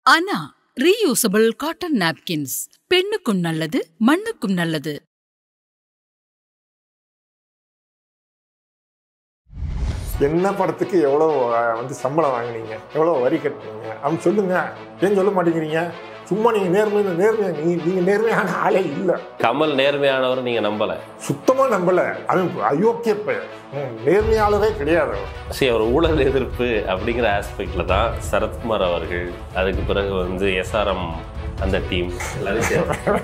அனா reusable cotton napkins பெண்ணுக்கும் நல்லது மண்ணுக்கும் நல்லது என்ன படத்துக்கு எவ்வளோ அஹ், வந்து சம்பளம் வாங்குனீங்க எவ்வளோ வரி கட்டுனீங்க அப்படின்னு சொல்லுங்க ஏன் சொல்ல மாட்டேங்கிறீங்க சும்மா நீங்க நேர்மை நேர்மையா நீங்க நீங்க நேர்மையான ஆளே இல்லை கமல் நேர்மையானவர் நீங்க நம்பல சுத்தமா நம்பல அவன் அயோக்கிய பையன் ம், நேர்மையாளரே கிடையாது அவன். சரி அவர் ஊழல் எதிர்ப்பு அப்படிங்கிற ஆஸ்பெக்ட்ல தான் சரத்குமார் அவர்கள் அதுக்கு பிறகு வந்து எஸ்ஆர்எம் அந்த டீம் எல்லாரும் சேர்ந்து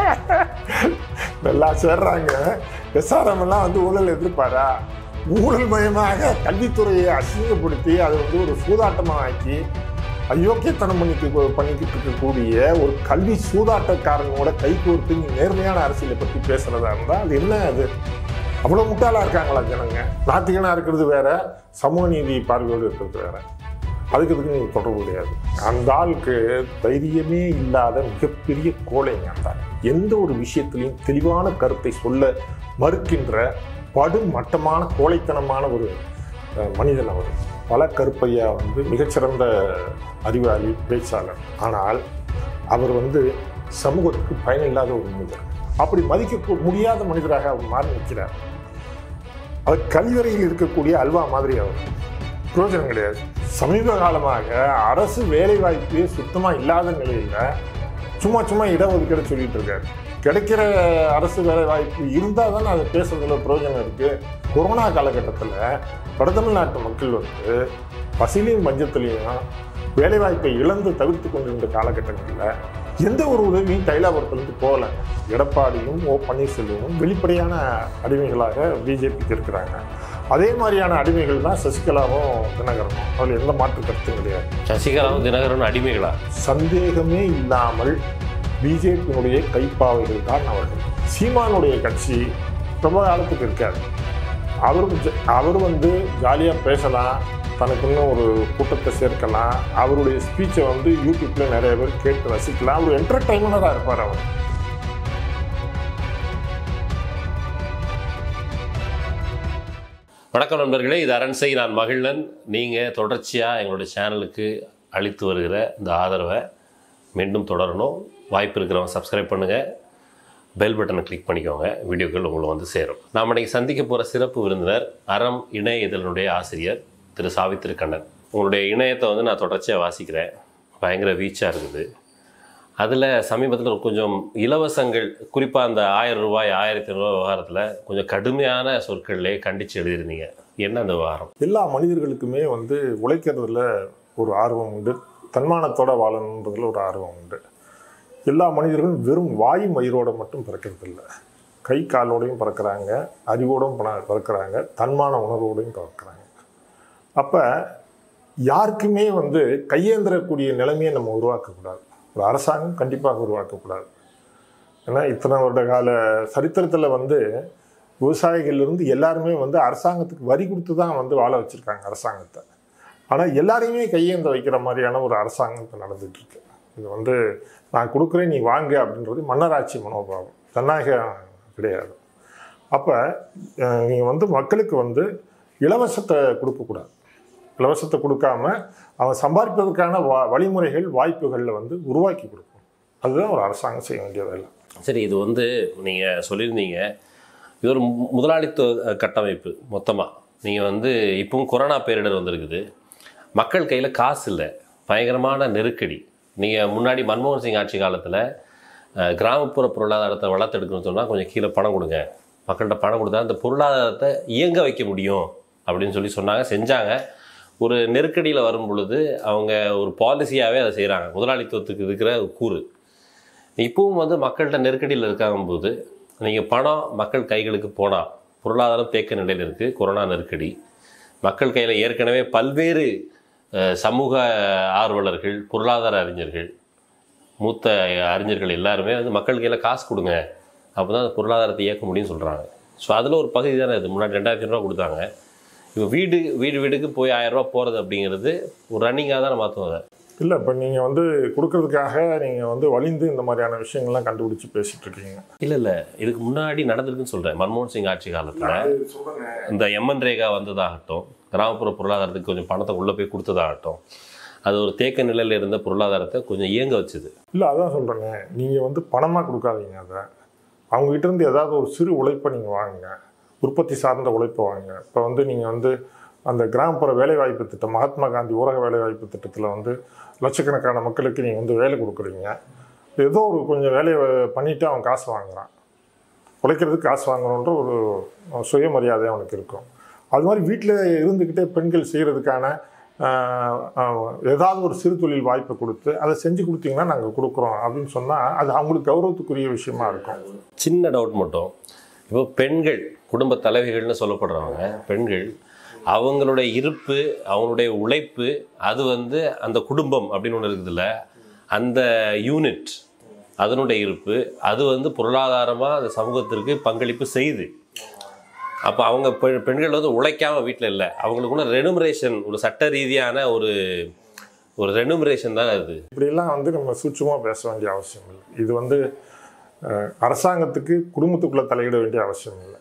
நல்லா சேர்றாங்க எஸ்ஆர்எம் எல்லாம் வந்து ஊழல் எதிர்ப்பாரா ஊழல் மயமாக கல்வித்துறையை அசிங்கப்படுத்தி அதை வந்து ஒரு சூதாட்டமாக ஆக்கி அயோக்கியத்தனம் பண்ணிக்க பண்ணிக்கிட்டு இருக்கக்கூடிய ஒரு கல்வி சூதாட்டக்காரங்களோட கை கோர்த்து நீ நேர்மையான அரசியலை பற்றி பேசுறதா இருந்தால் அது என்ன அது அவ்வளோ முட்டாளா இருக்காங்களா ஜனங்க நாத்திகனா இருக்கிறது வேற சமூக நீதி பார்வையோடு இருக்கிறது வேற அதுக்கு இதுக்கு நீங்க தொடர்பு கிடையாது அந்த ஆளுக்கு தைரியமே இல்லாத மிகப்பெரிய கோழைங்க அந்த ஆள். எந்த ஒரு விஷயத்திலையும் தெளிவான கருத்தை சொல்ல மறுக்கின்ற படு மட்டமான கோழைத்தனமான ஒரு அஹ், மனிதன் அவர் பல கருப்பையா வந்து மிகச்சிறந்த அறிவாளி பேச்சாளர் ஆனால் அவர் வந்து சமூகத்துக்கு பயனில்லாத ஒரு மனிதர் அப்படி மதிக்க முடியாத மனிதராக அவர் மாறி நிற்கிறார் அவர் கழிவறையில் இருக்கக்கூடிய அல்வா மாதிரி அவர் பிரயோஜனம் கிடையாது சமீப காலமாக அரசு வேலை வாய்ப்பே சுத்தமாக இல்லாத நிலையில் சும்மா சும்மா இடஒதுக்கீடு சொல்லிட்டு இருக்காரு கிடைக்கிற அரசு வேலை வாய்ப்பு இருந்தால் தானே அதை பேசுறதுல பிரயோஜனம் இருக்கு கொரோனா காலகட்டத்தில் வடதமிழ்நாட்டு மக்கள் வந்து பசிலையும் பஞ்சத்துலையும் வேலை வாய்ப்பை இழந்து தவிர்த்து கொண்டிருந்த காலகட்டங்களில் எந்த ஒரு உதவியும் தைலாபுரத்துலேருந்து போகல எடப்பாடியும் ஓ பன்னீர்செல்வமும் வெளிப்படையான அடிமைகளாக பிஜேபிக்கு இருக்கிறாங்க அதே மாதிரியான அடிமைகள் தான் சசிகலாவும் தினகரனும் அதில் எந்த மாற்று கருத்தும் கிடையாது சசிகலாவும் தினகரன் அடிமைகளா சந்தேகமே இல்லாமல் பிஜேபியினுடைய கைப்பாவைகள் தான் அவர்கள் சீமானுடைய கட்சி ரொம்ப காலத்துக்கு இருக்காது அவர் ஜ- அவர் வந்து ஜாலியாக பேசலாம் தனக்குன்னு ஒரு கூட்டத்தை சேர்க்கலாம் அவருடைய ஸ்பீச்சை வந்து யூடியூப்ல நிறைய பேர் கேட்டு ரசிக்கலாம் அவர் என்டர்டைனராக இருப்பார் அவர் வணக்கம் நண்பர்களே இது அரண்சை நான் மகிழன் நீங்கள் தொடர்ச்சியாக எங்களுடைய சேனலுக்கு அளித்து வருகிற இந்த ஆதரவை மீண்டும் தொடரணும் வாய்ப்பு இருக்கிறவங்க சப்ஸ்கிரைப் பண்ணுங்கள் பெல் பட்டனை கிளிக் பண்ணிக்கோங்க வீடியோக்கள் உங்களை வந்து சேரும் நாம் இன்னைக்கு சந்திக்க போகிற சிறப்பு விருந்தினர் அறம் இணைய இதழனுடைய ஆசிரியர் திரு சாவித்திரி கண்ணன் உங்களுடைய இணையத்தை வந்து நான் தொடர்ச்சியாக வாசிக்கிறேன் பயங்கர வீச்சாக இருக்குது அதில் சமீபத்தில் கொஞ்சம் இலவசங்கள் குறிப்பாக அந்த ஆயிரம் ரூபாய் ஆயிரத்தி ஐநூறுரூவா விவகாரத்தில் கொஞ்சம் கடுமையான சொற்கள்லே கண்டித்து எழுதியிருந்தீங்க என்ன அந்த விவகாரம் எல்லா மனிதர்களுக்குமே வந்து உழைக்கிறதுல ஒரு ஆர்வம் உண்டு தன்மானத்தோட வாழணுன்றதுல ஒரு ஆர்வம் உண்டு எல்லா மனிதர்களும் வெறும் வாய் மயிரோட மட்டும் பிறக்கிறது இல்லை கை காலோடையும் பிறக்கிறாங்க அறிவோடும் பண- பிறக்கிறாங்க தன்மான உணர்வோடையும் பிறக்கிறாங்க அப்போ யாருக்குமே வந்து கையேந்திரக்கூடிய நிலைமையை நம்ம உருவாக்கக்கூடாது ஒரு அரசாங்கம் கண்டிப்பாக உருவாக்கக்கூடாது ஏன்னா இத்தனை வருட கால சரித்திரத்தில் வந்து விவசாயிகள்லேருந்து எல்லாருமே வந்து அரசாங்கத்துக்கு வரி கொடுத்து தான் வந்து வாழ வச்சுருக்காங்க அரசாங்கத்தை ஆனால் எல்லாரையுமே கையேந்த வைக்கிற மாதிரியான ஒரு அரசாங்கம் இப்போ நடந்துட்டு இருக்கு இது வந்து நான் கொடுக்குறேன் நீ வாங்க அப்படின்றது மன்னராட்சி மனோபாவம் ஜனநாயகம் கிடையாது அப்போ நீங்கள் வந்து மக்களுக்கு வந்து இலவசத்தை கொடுக்கக்கூடாது இலவசத்தை கொடுக்காம அவன் சம்பாதிப்பதற்கான வா வழிமுறைகள் வாய்ப்புகளில் வந்து உருவாக்கி கொடுக்கணும் அதுதான் ஒரு அரசாங்கம் செய்ய வேண்டிய வேலை சரி இது வந்து நீங்கள் சொல்லியிருந்தீங்க இது ஒரு மு- முதலாளித்துவ கட்டமைப்பு மொத்தமாக நீங்கள் வந்து இப்பவும் கொரோனா பேரிடர் வந்திருக்குது மக்கள் கையில் காசு இல்லை பயங்கரமான நெருக்கடி நீங்கள் முன்னாடி மன்மோகன் சிங் ஆட்சி காலத்தில் கிராமப்புற பொருளாதாரத்தை வளர்த்தெடுக்கணும்னு சொன்னால் கொஞ்சம் கீழே பணம் கொடுங்க மக்கள்கிட்ட பணம் கொடுத்தா அந்த பொருளாதாரத்தை இயங்க வைக்க முடியும் அப்படின்னு சொல்லி சொன்னாங்க செஞ்சாங்க ஒரு நெருக்கடியில் வரும் பொழுது அவங்க ஒரு பாலிசியாகவே அதை செய்கிறாங்க முதலாளித்துவத்துக்கு இருக்கிற ஒரு கூறு இப்பவும் வந்து மக்கள்கிட்ட நெருக்கடியில் இருக்காகும் போது நீங்கள் பணம் மக்கள் கைகளுக்கு போனால் பொருளாதாரம் தேக்க நிலையில் இருக்குது கொரோனா நெருக்கடி மக்கள் கையில் ஏற்கனவே பல்வேறு அஹ், சமூக ஆர்வலர்கள் பொருளாதார அறிஞர்கள் மூத்த அறிஞர்கள் எல்லாருமே வந்து மக்கள் கையில் காசு கொடுங்க அப்போ தான் அந்த பொருளாதாரத்தை இயக்க முடியும்னு சொல்கிறாங்க ஸோ அதில் ஒரு பகுதி தானே இது முன்னாடி ரெண்டாயிரத்தி ரூபா கொடுத்தாங்க இப்போ வீடு வீடு வீடுக்கு போய் ஆயிரம் ரூபா போகிறது அப்படிங்கிறது ஒரு ரன்னிங்காக தான் மாற்றுவோம் அதை இல்லை இப்போ நீங்கள் வந்து கொடுக்கறதுக்காக நீங்கள் வந்து வலிந்து இந்த மாதிரியான விஷயங்கள்லாம் கண்டுபிடிச்சி பேசிட்டு இருக்கீங்க இல்லை இல்லை இதுக்கு முன்னாடி நடந்திருக்குன்னு சொல்கிறேன் மன்மோகன் சிங் ஆட்சி காலத்தில் இந்த எம்என் ரேகா வந்ததாகட்டும் கிராமப்புற பொருளாதாரத்துக்கு கொஞ்சம் பணத்தை உள்ளே போய் கொடுத்ததாகட்டும் அது ஒரு தேக்க நிலையில் இருந்த பொருளாதாரத்தை கொஞ்சம் இயங்க வச்சுது இல்லை அதான் சொல்கிறேங்க நீங்கள் வந்து பணமாக கொடுக்காதீங்க அதை அவங்ககிட்ட இருந்து ஏதாவது ஒரு சிறு உழைப்பை நீங்கள் வாங்குங்க உற்பத்தி சார்ந்த உழைப்பை வாங்குங்க இப்போ வந்து நீங்கள் வந்து அந்த கிராமப்புற வேலைவாய்ப்பு திட்டம் மகாத்மா காந்தி ஊரக வேலைவாய்ப்பு திட்டத்தில் வந்து லட்சக்கணக்கான மக்களுக்கு நீங்கள் வந்து வேலை கொடுக்குறீங்க ஏதோ ஒரு கொஞ்சம் வேலையை பண்ணிவிட்டு அவன் காசு வாங்குறான் உழைக்கிறதுக்கு காசு வாங்கணுன்ற ஒரு சுயமரியாதை அவனுக்கு இருக்கும் அது மாதிரி வீட்டில் இருந்துக்கிட்டே பெண்கள் செய்கிறதுக்கான ஆஹ், ஆஹ், ஏதாவது ஒரு சிறு தொழில் வாய்ப்பை கொடுத்து அதை செஞ்சு கொடுத்தீங்கன்னா நாங்கள் கொடுக்குறோம் அப்படின்னு சொன்னால் அது அவங்களுக்கு கௌரவத்துக்குரிய விஷயமா இருக்கும் சின்ன டவுட் மட்டும் இப்போ பெண்கள் குடும்ப தலைவிகள்னு சொல்லப்படுறவங்க பெண்கள் அவங்களுடைய இருப்பு அவங்களுடைய உழைப்பு அது வந்து அந்த குடும்பம் அப்படின்னு ஒன்று இருக்குதுல்ல அந்த யூனிட் அதனுடைய இருப்பு அது வந்து பொருளாதாரமாக அந்த சமூகத்திற்கு பங்களிப்பு செய்யுது அப்போ அவங்க பெ- பெண்கள் வந்து உழைக்காம வீட்டில் இல்லை அவங்களுக்குள்ள ரெனுமரேஷன் ஒரு சட்ட ரீதியான ஒரு ஒரு ரெனுமரேஷன் தான் அது இப்படியெல்லாம் வந்து நம்ம சூட்சமாக பேச வேண்டிய அவசியம் இல்லை இது வந்து அஹ், அரசாங்கத்துக்கு குடும்பத்துக்குள்ளே தலையிட வேண்டிய அவசியம் இல்லை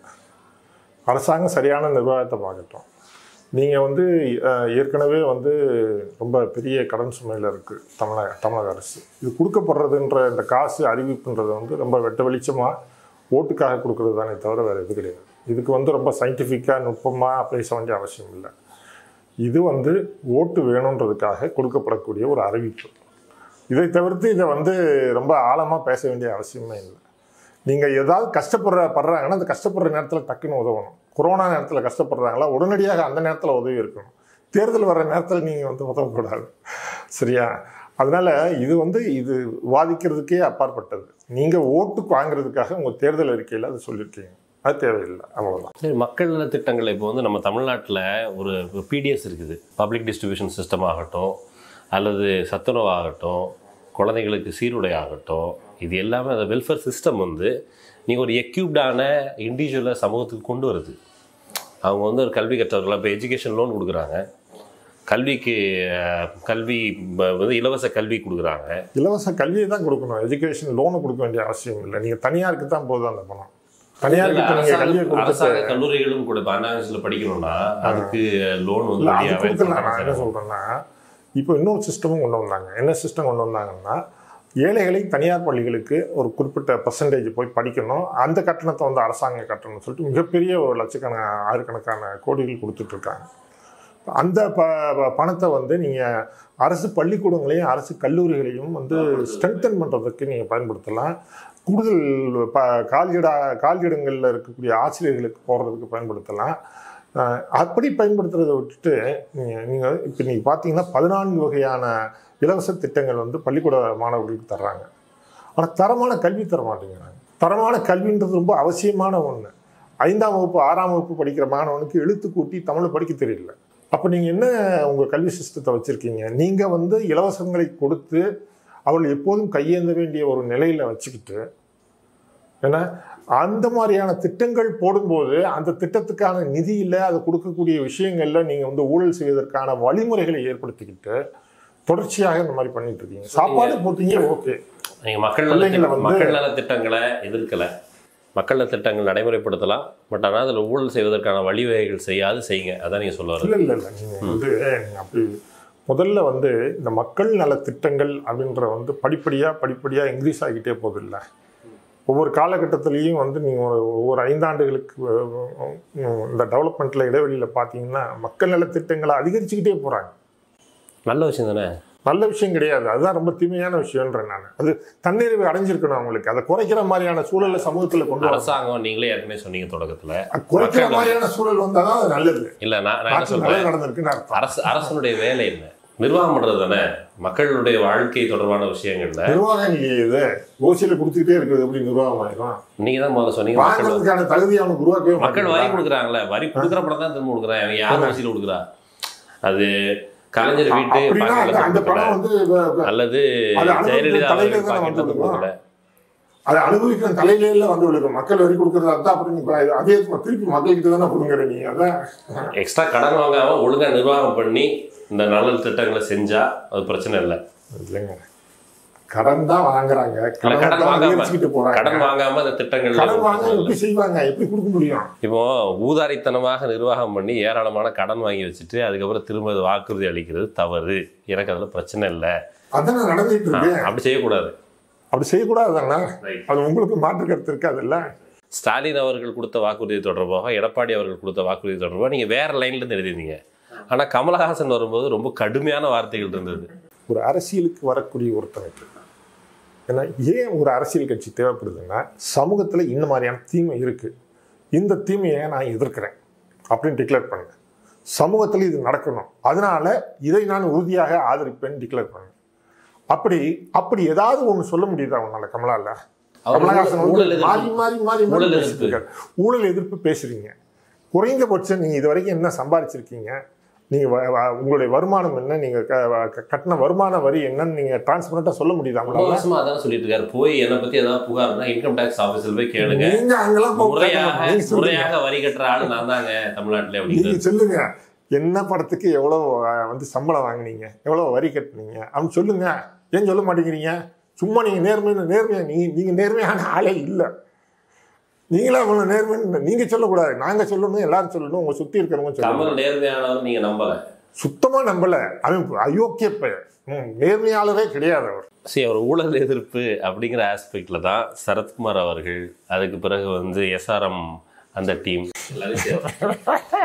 அரசாங்கம் சரியான நிர்வாகத்தை பார்க்கட்டும் நீங்கள் வந்து அஹ், ஏற்கனவே வந்து ரொம்ப பெரிய கடன் சுமையில் இருக்குது தமிழக தமிழக அரசு இது கொடுக்கப்படுறதுன்ற இந்த காசு அறிவிப்புன்றது வந்து ரொம்ப வெட்ட வெளிச்சமாக ஓட்டுக்காக கொடுக்கறது தானே தவிர வேறு எது கிடையாது இதுக்கு வந்து ரொம்ப சயின்டிஃபிக்காக நுட்பமாக பேச வேண்டிய அவசியம் இல்லை இது வந்து ஓட்டு வேணுன்றதுக்காக கொடுக்கப்படக்கூடிய ஒரு அறிவிப்பு இதை தவிர்த்து இதை வந்து ரொம்ப ஆழமாக பேச வேண்டிய அவசியமே இல்லை நீங்கள் ஏதாவது கஷ்டப்படுற படுறாங்கன்னா அந்த கஷ்டப்படுற நேரத்தில் டக்குன்னு உதவணும் கொரோனா நேரத்தில் கஷ்டப்படுறாங்களா உடனடியாக அந்த நேரத்தில் உதவி இருக்கணும் தேர்தல் வர்ற நேரத்தில் நீங்கள் வந்து உதவக்கூடாது சரியா அதனால இது வந்து இது வாதிக்கிறதுக்கே அப்பாற்பட்டது நீங்கள் ஓட்டுக்கு வாங்குறதுக்காக உங்கள் தேர்தல் அறிக்கையில் அது சொல்லியிருக்கீங்க அது தேவையில்லை அவ்வளோதான் சரி மக்கள் நல திட்டங்கள் இப்போ வந்து நம்ம தமிழ்நாட்டில் ஒரு பிடிஎஸ் இருக்குது பப்ளிக் டிஸ்ட்ரிபியூஷன் சிஸ்டம் ஆகட்டும் அல்லது சத்துணவு ஆகட்டும் குழந்தைகளுக்கு சீருடை ஆகட்டும் இது எல்லாமே அந்த வெல்ஃபேர் சிஸ்டம் வந்து நீங்கள் ஒரு எக்யூப்டான இண்டிவிஜுவலை சமூகத்துக்கு கொண்டு வருது அவங்க வந்து ஒரு கல்வி கற்றவர்கள் இப்போ எஜுகேஷன் லோன் கொடுக்குறாங்க கல்விக்கு அஹ், கல்வி ப- வந்து இலவச கல்வி கொடுக்குறாங்க இலவச கல்வியை தான் கொடுக்கணும் எஜுகேஷன் லோனு கொடுக்க வேண்டிய அவசியம் இல்லை நீங்கள் தனியாருக்கு தான் போதும் அந்த பணம் தனியாருக்கு நீங்கள் கல்வியை அரசாங்க- கொடுத்துட்டு அரசாங்க கல்லூரிகளும் கூட இப்போ அண்ணா யூனிவர்சிட்டியில் படிக்கணும்னா அதுக்கு லோன் வந்து இல்லை அது வழியா கொடுக்கலாம் நான் என்ன avail சொல்கிறேன்னா இப்போ இன்னொரு சிஸ்டமும் கொண்டு வந்தாங்க என்ன சிஸ்டம் கொண்டு வந்தாங்கன்னா ஏழைகளை தனியார் பள்ளிகளுக்கு ஒரு குறிப்பிட்ட பர்சன்டேஜ் போய் படிக்கணும் அந்த கட்டணத்தை வந்து அரசாங்கம் கட்டணும்னு சொல்லிட்டு மிகப்பெரிய ஒரு லட்சக்கணக்கான ஆயிரக்கணக்கான கோடிகள் கொடுத்துட்ருக்காங்க அந்த ப ப- பணத்தை வந்து நீங்கள் அரசு பள்ளிக்கூடங்களையும் அரசு கல்லூரிகளையும் வந்து ஸ்ட்ரென்தன் பண்ணுறதுக்கு நீங்கள் பயன்படுத்தலாம் கூடுதல் ப காலியிடா காலியிடங்களில் இருக்கக்கூடிய ஆசிரியர்களுக்கு போடுறதுக்கு பயன்படுத்தலாம் அஹ் அப்படி பயன்படுத்துறதை விட்டுட்டு நீங்கள் நீங்கள் இப்போ நீங்கள் பார்த்தீங்கன்னா பதினான்கு வகையான இலவச திட்டங்கள் வந்து பள்ளிக்கூட மாணவர்களுக்கு தர்றாங்க ஆனால் தரமான கல்வி தர மாட்டேங்கிறாங்க தரமான கல்வின்றது ரொம்ப அவசியமான ஒன்று ஐந்தாம் வகுப்பு ஆறாம் வகுப்பு படிக்கிற மாணவனுக்கு எழுத்து கூட்டி தமிழ் படிக்க தெரியல அப்போ நீங்கள் என்ன உங்கள் கல்வி சிஸ்டத்தை வச்சுருக்கீங்க நீங்கள் வந்து இலவசங்களை கொடுத்து அவள் எப்போதும் கையேந்த வேண்டிய ஒரு நிலையில் வச்சுக்கிட்டு ஏன்னா அந்த மாதிரியான திட்டங்கள் போடும்போது அந்த திட்டத்துக்கான நிதியில் அது கொடுக்கக்கூடிய விஷயங்கள்ல நீங்கள் வந்து ஊழல் செய்வதற்கான வழிமுறைகளை ஏற்படுத்திக்கிட்டு தொடர்ச்சியாக இந்த மாதிரி பண்ணிட்டு இருக்கீங்க சாப்பாடு போட்டீங்க ஓகே நீங்க மக்கள் நல பிள்ளைங்களை திட்ட- வந்து- மக்கள் நல திட்டங்களை எதிர்க்கல மக்கள் நல திட்டங்கள் நடைமுறைப்படுத்தலாம் பட் ஆனால் அதில் ஊழல் செய்வதற்கான வழிவகைகள் செய்யாது செய்யுங்க அதான் நீங்க சொல்ல வர்றது இல்லை இல்லை இல்லை நீங்கள் வந்து நீங்க அப்படி முதல்ல வந்து இந்த மக்கள் நல திட்டங்கள் அப்படின்ற வந்து படிப்படியாக படிப்படியாக இன்க்ரீஸ் ஆகிட்டே போகுது இல்லை ஒவ்வொரு காலகட்டத்திலையும் வந்து நீங்கள் ஒவ்வொரு ஐந்தாண்டுகளுக்கு அஹ், உம், இந்த டெவலப்மெண்ட்டில் இடைவெளியில் பார்த்தீங்கன்னா மக்கள் நல திட்டங்களை அதிகரிச்சுக்கிட்டே போகிறாங்க நல்ல விஷயம் தானே நல்ல விஷயம் கிடையாது அதுதான் ரொம்ப தீமையான விஷயம்ன்றேன் நான் அது தன்னிறைவு அடைஞ்சிருக்கணும் அவங்களுக்கு அதை குறைக்கிற மாதிரியான சூழலை சமூகத்தில் கொண்டு வர அரசாங்கம் நீங்களே ஏற்கனவே சொன்னீங்க தொடக்கத்துல குறைக்கிற மக்கள் மாதிரியான சூழல் வந்தால் தான் அது நல்லது இல்ல நான் நான் என்ன நாட்டில் சொல்றேன் நல்லது நடந்திருக்குன்னு அர்த்தம் அரசு அரசனுடைய வேலை என்ன நிர்வாகம் பண்றது தானே மக்களுடைய வாழ்க்கை தொடர்பான விஷயங்கள்ல நிர்வாகம் இல்லையே இது ஓசியில கொடுத்துக்கிட்டே இருக்குது எப்படி நிர்வாகம் ஆயிரும் நீங்க தான் முதல்ல சொன்னீங்க மக்கள் வாங்குறதுக்கான தகுதி அவனுக்கு உருவாக்கவே மக்கள் வரி மாட்டேங்கிறான். கொடுக்குறாங்களே வரி கொடுக்குற படம் தான் திரும்ப கொடுக்குறான் அவன் யார் வசதியில் கொடுக்குறா அது கலைஞர் வீட்டு அப்படின்னா அந்த- அந்த பாக்கெட்ல பணம் வந்து வ- வ- அல்லது அது அனுபவிக்கிற ஜெயலலிதா தலையில அவர்கள் தானே பாக்கெட்ல வந்து கொடுக்கல அதை அனுபவிக்கிற தலையில வந்து விழுக்கும் மக்கள் வரி கொடுக்கறதா இருந்தா அப்புறம் நீ ப- அதே திருப்பி மக்கள் கிட்ட தானே கொடுங்குற நீ அதான் எக்ஸ்ட்ரா கடன் வாங்காம ஒழுங்கா நிர்வாகம் பண்ணி இந்த நல்ல திட்டங்களை செஞ்சா அது பிரச்சனை இல்லை இல்லைங்க கடன் தான் வாங்குறாங்க இல்ல, கடன் கடன் தான் வாங்காம அதிகரிச்சுக்கிட்டு போறாங்க கடன் வாங்காம அந்த திட்டங்கள் கடன் வாங்க எப்படி செய்வாங்க எப்படி கொடுக்க முடியும் இப்போ ஊதாரித்தனமாக நிர்வாகம் பண்ணி ஏராளமான கடன் வாங்கி வச்சுட்டு அதுக்கப்புறம் திரும்ப அது வாக்குறுதி அளிக்கிறது தவறு எனக்கு அதுல பிரச்சனை இல்லை அதான் நடந்துட்டு இருக்கு அப்படி செய்யக்கூடாது அப்படி செய்யக்கூடாது தானே Right. அது உங்களுக்கு மாற்று கருத்து இருக்காதுல்ல ஸ்டாலின் அவர்கள் கொடுத்த வாக்குறுதி தொடர்பாக எடப்பாடி அவர்கள் கொடுத்த வாக்குறுதி தொடர்பாக நீங்க வேற லைன்ல இருந்து எழுதிருந்தீங்க ஆனா கமலஹாசன் வரும்போது ரொம்ப கடுமையான வார்த்தைகள் இருந்தது ஒரு அரசியலுக்கு வரக்கூடிய ஒருத்தனுக்கு ஏன்னா ஏன் ஒரு அரசியல் கட்சி தேவைப்படுதுன்னா சமூகத்தில் இந்த மாதிரியான தீமை இருக்கு இந்த தீமையை நான் எதிர்க்கிறேன் அப்படின்னு டிக்ளேர் பண்ணுங்க சமூகத்தில் இது நடக்கணும் அதனால இதை நான் உறுதியாக ஆதரிப்பேன் டிக்ளேர் பண்ணுங்க அப்படி அப்படி ஏதாவது ஒன்று சொல்ல முடியுதா உன்னால கமலால அவர் கமலஹாசன் ஊழல் வந்து எதிர்ப்பு. மாறி மாறி மாறி மாறி ஊழல் பேசிட்டு எதிர்ப்பு. இருக்காரு. ஊழல் எதிர்ப்பு பேசுறீங்க குறைந்தபட்சம் நீங்க இது வரைக்கும் என்ன சம்பாதிச்சிருக்கீங்க நீங்க வ- வ- உங்களுடைய வருமானம் என்ன நீங்க க- க- கட்டின வருமான வரி என்னன்னு நீங்க டிரான்ஸ்பரண்டா சொல்ல முடியுதா ரொம்ப உங்களால வருஷமா அதான் சொல்லிட்டு இருக்காரு போய் என்னை பத்தி ஏதாவது புகார்னா இன்கம் டேக்ஸ் ஆபீஸ்ல போய் கேளுங்க நீங்க அங்கெல்லாம் போய் கேட்க முறையாக மாட்டீங்க. நீங்க சொல்லுங்க முறையாக வரி கட்டுற ஆளு நான் தாங்க தமிழ்நாட்டுல நீங்க அப்படிங்கிறது சொல்லுங்க என்ன படத்துக்கு எவ்வளவு அஹ், வந்து சம்பளம் வாங்குனீங்க எவ்வளவு வரி கட்டுனீங்க அப்படின்னு சொல்லுங்க ஏன் சொல்ல மாட்டேங்கிறீங்க சும்மா நீங்க நேர்மை நேர்மையா நீங்க நீங்க நேர்மையான ஆளே இல்லை நீங்களா அவ்வளவு நேர்மை நீங்க சொல்லக்கூடாது நாங்க சொல்லணும் எல்லாரும் சொல்லணும் உங்க சுத்தி இருக்கிறவங்க சொல்லணும் கமல் நேர்மையானவர் நீங்க நம்பல சுத்தமா நம்பல அவன் அயோக்கிய பெயர் ம், நேர்மையாளரே கிடையாது அவர் சரி அவர் ஊழல் எதிர்ப்பு அப்படிங்கிற ஆஸ்பெக்ட்ல தான் சரத்குமார் அவர்கள் அதுக்கு பிறகு வந்து எஸ்ஆர்எம் அந்த டீம் எல்லாரும் சேர்ந்து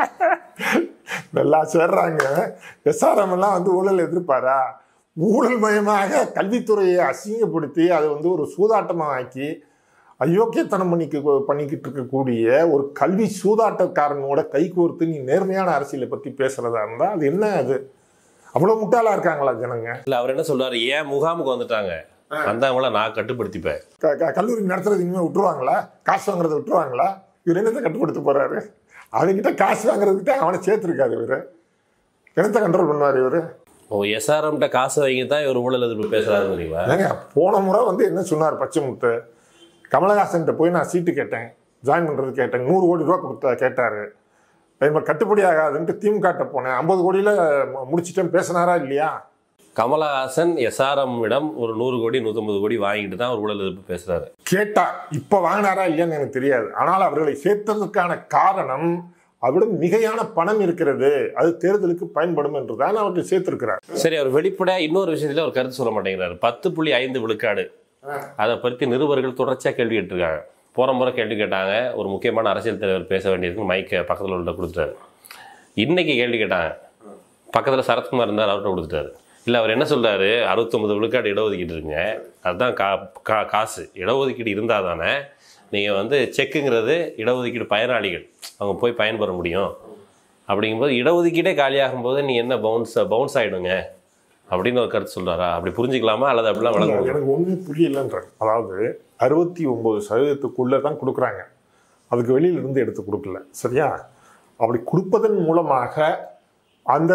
நல்லா சேர்றாங்க எஸ்ஆர்எம் எல்லாம் வந்து ஊழல் எதிர்ப்பாரா ஊழல் மயமாக கல்வித்துறையை அசிங்கப்படுத்தி அதை வந்து ஒரு சூதாட்டமாக ஆக்கி அயோக்கியத்தனம் பண்ணிக்க பண்ணிக்கிட்டு இருக்கக்கூடிய ஒரு கல்வி சூதாட்டக்காரனோட கை கோர்த்து நீ நேர்மையான அரசியலை பற்றி பேசுறதா இருந்தால் அது என்ன அது அவ்வளோ முட்டாளா இருக்காங்களா ஜனங்க இல்ல அவர் என்ன சொல்றாரு ஏன் முகாமுக்கு வந்துட்டாங்க வந்தவங்கள நான் கட்டுப்படுத்திப்பேன் க- க- கல்லூரி நடத்துறது இனிமேல் விட்டுருவாங்களா காசு வாங்குறத விட்டுருவாங்களா இவர் என்னத்தை கட்டுப்படுத்த போறாரு அவன்கிட்ட காசு வாங்குறதுக்கிட்ட அவனை சேர்த்துருக்காரு இவர் என்னத்தை கண்ட்ரோல் பண்ணுவார் இவர் ஓ எஸ்ஆர்எம்கிட்ட காசு வாங்கி தான் இவர் ஊழல் எதிர்ப்பு பேசுறாருங்கிறீங்களா ஏங்க போன முறை வந்து என்ன சொன்னார் பச்சைமுத்து கமலஹாசன்கிட்ட போய் நான் சீட்டு கேட்டேன் ஜாயின் பண்ணுறது கேட்டேன் நூறு கோடி ரூபா கொடுத்தா கேட்டார் அதே மாதிரி கட்டுப்படி ஆகாதுன்ட்டு திமுகட்ட போனேன் ஐம்பது கோடியில் முடிச்சிட்டேன் பேசினாரா இல்லையா கமலஹாசன் எஸ்ஆர்எம் இடம் ஒரு நூறு கோடி நூற்றம்பது கோடி வாங்கிட்டு தான் அவர் ஊழல் எதிர்ப்பு பேசுறாரு கேட்டா இப்போ வாங்கினாரா இல்லையான்னு எனக்கு தெரியாது ஆனால் அவர்களை சேர்த்ததற்கான காரணம் அவரிடம் மிகையான பணம் இருக்கிறது அது தேர்தலுக்கு பயன்படும் என்றுதான் அவர்கள் சேர்த்திருக்கிறார் சரி அவர் வெளிப்படையா இன்னொரு விஷயத்துல ஒரு கருத்து சொல்ல மாட்டேங்கிறாரு பத்து புள்ளி ஐந்து விழுக்காடு அதை பற்றி நிருபர்கள் தொடர்ச்சியா கேள்வி கேட்டிருக்காங்க போற முறை கேள்வி கேட்டாங்க ஒரு முக்கியமான அரசியல் தலைவர் பேச வேண்டியிருக்கு மைக்கை பக்கத்தில் உள்ள கொடுத்துட்டாரு இன்னைக்கு கேள்வி கேட்டாங்க பக்கத்துல சரத்குமார் இருந்தார் அவர்கிட்ட கொடுத்துட்டாரு இல்ல அவர் என்ன சொல்றாரு அறுபத்தொன்பது விழுக்காடு இடஒதுக்கீடு இருக்குங்க அதுதான் கா கா- காசு இடஒதுக்கீடு இருந்தால் தானே நீங்கள் வந்து செக்குங்கிறது இடஒதுக்கீடு பயனாளிகள் அவங்க போய் பயன்பெற முடியும் அப்படிங்கும்போது இடஒதுக்கீடே காலியாகும் போது நீ என்ன பவுன்ஸ் பவுன்ஸ் ஆயிடுங்க அப்படின்னு ஒரு கருத்து சொல்றாரா அப்படி புரிஞ்சுக்கலாமா அல்லது அப்படிலாம் இல்ல, வழங்க எனக்கு ஒன்றுமே புரியலன்றாங்க அதாவது அறுபத்தி ஒன்பது சதவீதத்துக்குள்ளே தான் கொடுக்குறாங்க அதுக்கு வெளியில இருந்து எடுத்து கொடுக்கல சரியா அப்படி கொடுப்பதன் மூலமாக அந்த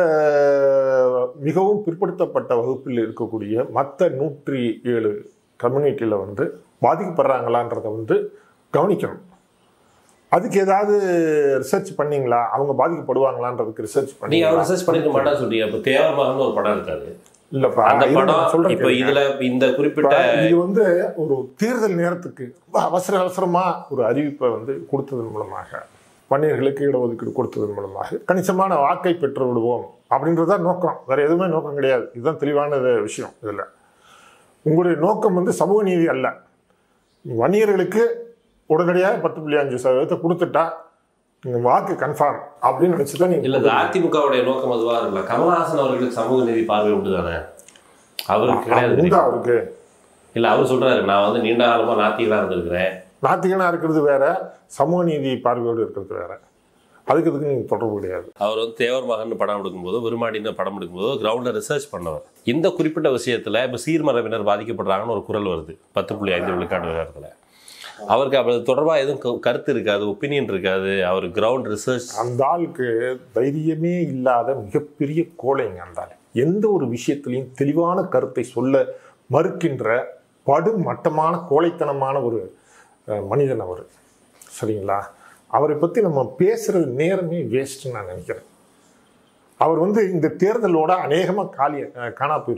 மிகவும் பிற்படுத்தப்பட்ட வகுப்பில் இருக்கக்கூடிய மற்ற நூற்றி ஏழு கம்யூனிட்டியில் வந்து பாதிக்கப்படுறாங்களான்றதை வந்து கவனிக்கணும் அதுக்கு ஏதாவது ரிசர்ச் பண்ணீங்களா அவங்க பாதிக்கப்படுவாங்களான்றதுக்கு ரிசர்ச் நீங்க பண்ணீங்களா அவர் ரிசர்ச் பண்ணிருக்க மாட்டான்னு சொல்றீங்க இப்போ தேவமகன் ஒரு படம் இருக்காது இல்லப்பா அந்த இருங்க, படம் நான் சொல்றேன் இப்போ கேளுங்க. இதுல இந்த குறிப்பிட்ட இப்ப இது வந்து ஒரு தேர்தல் நேரத்துக்கு ரொம்ப அவசர அவசரமா ஒரு அறிவிப்பை வந்து கொடுத்ததன் மூலமாக வன்னியர்களுக்கு இடஒதுக்கீடு கொடுத்ததன் மூலமாக கணிசமான வாக்கை பெற்று விடுவோம் அப்படின்றத நோக்கம் வேற எதுவுமே நோக்கம் கிடையாது இதுதான் தெளிவான இது விஷயம் இதுல உங்களுடைய நோக்கம் வந்து சமூக நீதி அல்ல வன்னியர்களுக்கு உடனடியாக பத்து புள்ளி அஞ்சு சதவீதத்தை கொடுத்துட்டா நீங்க வாக்கு கன்ஃபார்ம் அப்படின்னு நினைச்சு தான் இல்ல நீங்க இது அதிமுகவுடைய நோக்கம் அதுவா இருக்கலாம் கமலஹாசன் அவர்களுக்கு சமூக நீதி பார்வை உண்டு தானே அவருக்கு கிடையாது உண்டா அவருக்கு இல்ல அவர் சொல்றாரு நான் வந்து நீண்ட காலமா நாத்திகளா இருந்திருக்கிறேன் நாத்திகனா இருக்கிறது வேற சமூக நீதி பார்வையோடு இருக்கிறது வேற அதுக்கு இதுக்கு நீங்க தொடர்பு கிடையாது அவர் வந்து தேவர் மகன் படம் எடுக்கும்போது விருமாடின்னு படம் எடுக்கும்போது கிரவுண்ட்ல ரிசர்ச் பண்ணவர் இந்த குறிப்பிட்ட விஷயத்துல இப்ப சீர்மரபினர் பாதிக்கப்படுறாங்கன்னு ஒரு குரல் வருது பத்து புள்ளி ஐந்து விழுக்காடு விவகாரத்துல அவருக்கு அது தொடர்பா எதுவும் க- கருத்து இருக்காது ஒப்பீனியன் இருக்காது அவர் கிரவுண்ட் ரிசர்ச் அந்த ஆளுக்கு தைரியமே இல்லாத மிகப்பெரிய கோழைங்க அந்த ஆள் எந்த ஒரு விஷயத்திலையும் தெளிவான கருத்தை சொல்ல மறுக்கின்ற படும் மட்டமான கோழைத்தனமான ஒரு அஹ், மனிதன் அவர் சரிங்களா அவரை பற்றி நம்ம பேசுறது நேரமே வேஸ்ட்னு நான் நினைக்கிறேன் அவர் வந்து இந்த தேர்தலோட அநேகமாக காலி அஹ், காணா போயிடுவார்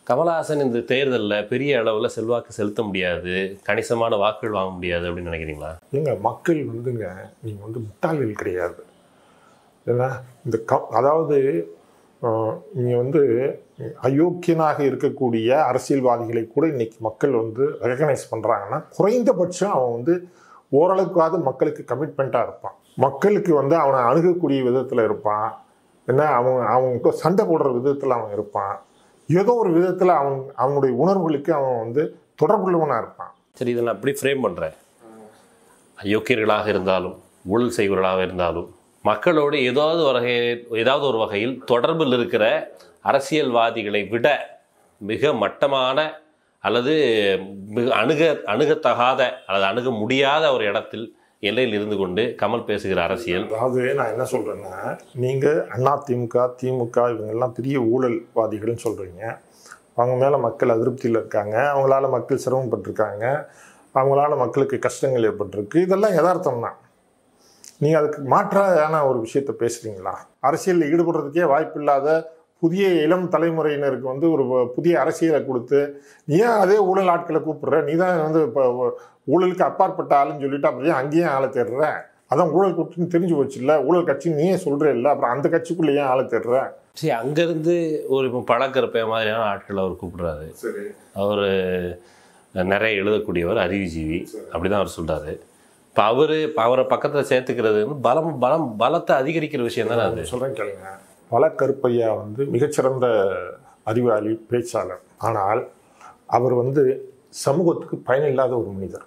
கமலஹாசன் இந்த தேர்தலில் பெரிய அளவில் செல்வாக்கு செலுத்த முடியாது கணிசமான வாக்குகள் வாங்க முடியாது அப்படின்னு நினைக்கிறீங்களா ஏங்க மக்கள் வந்துங்க நீங்கள் வந்து முட்டாள்கள் கிடையாது ஏன்னா இந்த க அதாவது நீங்கள் வந்து அயோக்கியனாக இருக்கக்கூடிய அரசியல்வாதிகளை கூட இன்னைக்கு மக்கள் வந்து ரெகனைஸ் பண்ணுறாங்கன்னா குறைந்தபட்சம் அவன் வந்து ஓரளவுக்காவது மக்களுக்கு கமிட்மெண்ட்டாக இருப்பான் மக்களுக்கு வந்து அவனை அணுகக்கூடிய விதத்தில் இருப்பான் என்ன அவன் அவங்க சண்டை போடுற விதத்தில் அவன் இருப்பான் ஏதோ ஒரு விதத்தில் அவன் அவனுடைய உணர்வுகளுக்கு அவன் வந்து தொடர்புள்ளவனாக இருப்பான் சரி இதை நான் அப்படி ஃப்ரேம் பண்ணுறேன் அயோக்கியர்களாக இருந்தாலும் ஊழல் செய்வர்களாக இருந்தாலும் மக்களோடு ஏதாவது வகை ஏதாவது ஒரு வகையில் தொடர்பில் இருக்கிற அரசியல்வாதிகளை விட மிக மட்டமான அல்லது மிக அணுக அணுகத்தகாத அல்லது அணுக முடியாத ஒரு இடத்தில் எல்லையில் இருந்து கொண்டு கமல் பேசுகிற அரசியல் அதாவது நான் என்ன சொல்கிறேன்னா நீங்கள் அண்ணா திமுக திமுக இவங்கெல்லாம் பெரிய ஊழல்வாதிகள்னு சொல்கிறீங்க அவங்க மேலே மக்கள் அதிருப்தியில் இருக்காங்க அவங்களால மக்கள் சிரமப்பட்டிருக்காங்க அவங்களால மக்களுக்கு கஷ்டங்கள் ஏற்பட்டிருக்கு இதெல்லாம் யதார்த்தம் தான் நீங்கள் அதுக்கு மாற்றான ஒரு விஷயத்தை பேசுகிறீங்களா அரசியலில் ஈடுபடுறதுக்கே வாய்ப்பில்லாத புதிய இளம் தலைமுறையினருக்கு வந்து ஒரு புதிய அரசியலை கொடுத்து நீ ஏன் அதே ஊழல் ஆட்களை கூப்பிடுற நீ தான் வந்து இப்போ ஊழலுக்கு அப்பாற்பட்ட ஆளுன்னு சொல்லிட்டு அப்படியே அங்கேயும் ஆளை தேடுற அதான் ஊழல் கூட்டுன்னு தெரிஞ்சு போச்சு இல்லை ஊழல் கட்சி நீயே சொல்கிற இல்லை அப்புறம் அந்த கட்சிக்குள்ளே ஏன் ஆளை தேடுற சரி அங்கேருந்து ஒரு இப்போ பழக்கறப்ப மாதிரியான ஆட்கள் அவர் கூப்பிடுறாரு சரி அவர் நிறைய எழுதக்கூடியவர் அறிவுஜீவி அப்படி தான் அவர் சொல்கிறாரு இப்போ அவர் அவரை பக்கத்தில் சேர்த்துக்கிறது வந்து பலம் பலம் பலத்தை அதிகரிக்கிற விஷயம் தானே அது சொல்கிறேன் கேளுங்க பல கருப்பையா வந்து மிகச்சிறந்த அறிவாளி பேச்சாளர் ஆனால் அவர் வந்து சமூகத்துக்கு பயனில்லாத ஒரு மனிதர்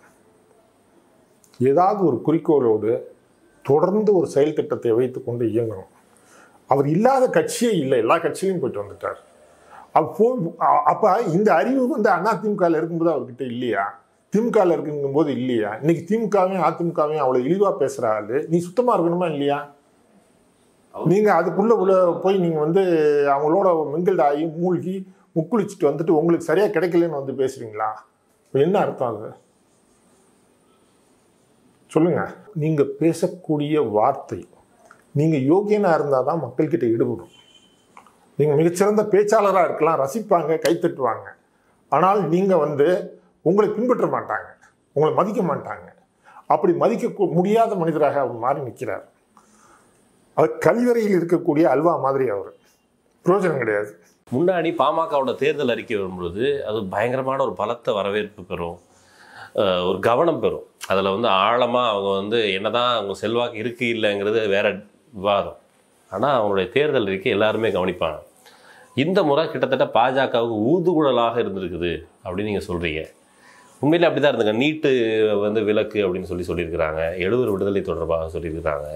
ஏதாவது ஒரு குறிக்கோளோடு தொடர்ந்து ஒரு செயல் திட்டத்தை வைத்துக்கொண்டு இயங்கணும் அவர் இல்லாத கட்சியே இல்லை எல்லா கட்சியிலையும் போயிட்டு வந்துட்டார் அப்போ அ- அப்ப இந்த அறிவு வந்து அதிமுகவில் இருக்கும்போது அவர்கிட்ட இல்லையா திமுகவில் இருக்கும்போது இல்லையா இன்னைக்கு திமுகவையும் அதிமுகவையும் அவ்வளோ இழிவா பேசுற ஆளு நீ சுத்தமா இருக்கணுமா இல்லையா நீங்க அதுக்குள்ள உள்ள போய் நீங்க வந்து அவங்களோட மிங்கிள்ட் ஆகி மூழ்கி முக்குளிச்சுட்டு வந்துட்டு உங்களுக்கு சரியா கிடைக்கலன்னு வந்து பேசுறீங்களா இப்ப என்ன அர்த்தம் அது சொல்லுங்க நீங்க பேசக்கூடிய வார்த்தை நீங்க யோகியனா இருந்தால் தான் மக்கள்கிட்ட ஈடுபடும் நீங்க மிகச்சிறந்த பேச்சாளரா இருக்கலாம் ரசிப்பாங்க கைத்தட்டுவாங்க ஆனால் நீங்க வந்து உங்களை பின்பற்ற மாட்டாங்க உங்களை மதிக்க மாட்டாங்க அப்படி மதிக்க கூ- முடியாத மனிதராக அவர் மாறி நிற்கிறார் அவர் கழிவறையில் இருக்கக்கூடிய அல்வா மாதிரி அவர் பிரயோஜனம் கிடையாது முன்னாடி பாமகவோட தேர்தல் அறிக்கை வரும்பொழுது அது பயங்கரமான ஒரு பலத்த வரவேற்பு பெறும் அஹ் ஒரு கவனம் பெறும் அதில் வந்து ஆழமாக அவங்க வந்து என்னதான் அவங்க செல்வாக்கு இருக்கு இல்லைங்கிறது வேற விவாதம் ஆனால் அவங்களுடைய தேர்தல் அறிக்கை எல்லாருமே கவனிப்பாங்க இந்த முறை கிட்டத்தட்ட பாஜகவுக்கு ஊதுகுழலாக இருந்திருக்குது அப்படின்னு நீங்கள் சொல்கிறீங்க உண்மையிலே அப்படி தான் இருந்துங்க நீட்டு வந்து விலக்கு அப்படின்னு சொல்லி சொல்லியிருக்கிறாங்க எழுவர் விடுதலை தொடர்பாக சொல்லியிருக்கிறாங்க